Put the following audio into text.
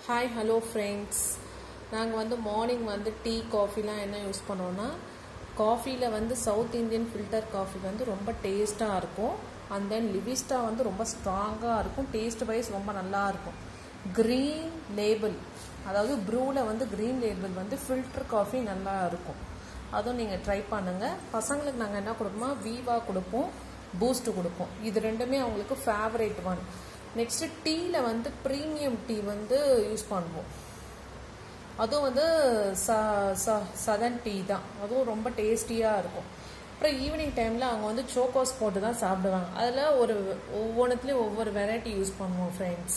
hi hello friends நாங்கள் வந்து morning வந்து டீ காஃபிலாம் என்ன யூஸ் பண்ணுவோன்னா காஃபியில் வந்து சவுத் இந்தியன் ஃபில்டர் காஃபி வந்து ரொம்ப டேஸ்ட்டாக இருக்கும் அண்ட் தென் லிவிஸ்டா வந்து ரொம்ப ஸ்ட்ராங்காக இருக்கும் டேஸ்ட் வைஸ் ரொம்ப நல்லா இருக்கும் க்ரீன் லேபிள் அதாவது ப்ரூவில் வந்து க்ரீன் லேபிள் வந்து ஃபில்டர் காஃபி நல்லா இருக்கும் அதுவும் நீங்கள் ட்ரை பண்ணுங்கள் பசங்களுக்கு நாங்கள் என்ன கொடுப்போமா வீவா கொடுப்போம் பூஸ்ட் கொடுப்போம் இது ரெண்டுமே அவங்களுக்கு ஃபேவரேட் ஒன் நெக்ஸ்ட்டு டீயில் வந்து ப்ரீமியம் டீ வந்து யூஸ் பண்ணுவோம் அதுவும் வந்து ச ச சதன் டீ தான் அதுவும் ரொம்ப டேஸ்டியாக இருக்கும் அப்புறம் ஈவினிங் டைமில் அவங்க வந்து சோக்கோஸ் போட்டு தான் சாப்பிடுவாங்க அதில் ஒரு ஒவ்வொன்றுத்துலேயும் ஒவ்வொரு வெரைட்டி யூஸ் பண்ணுவோம் ஃப்ரெண்ட்ஸ்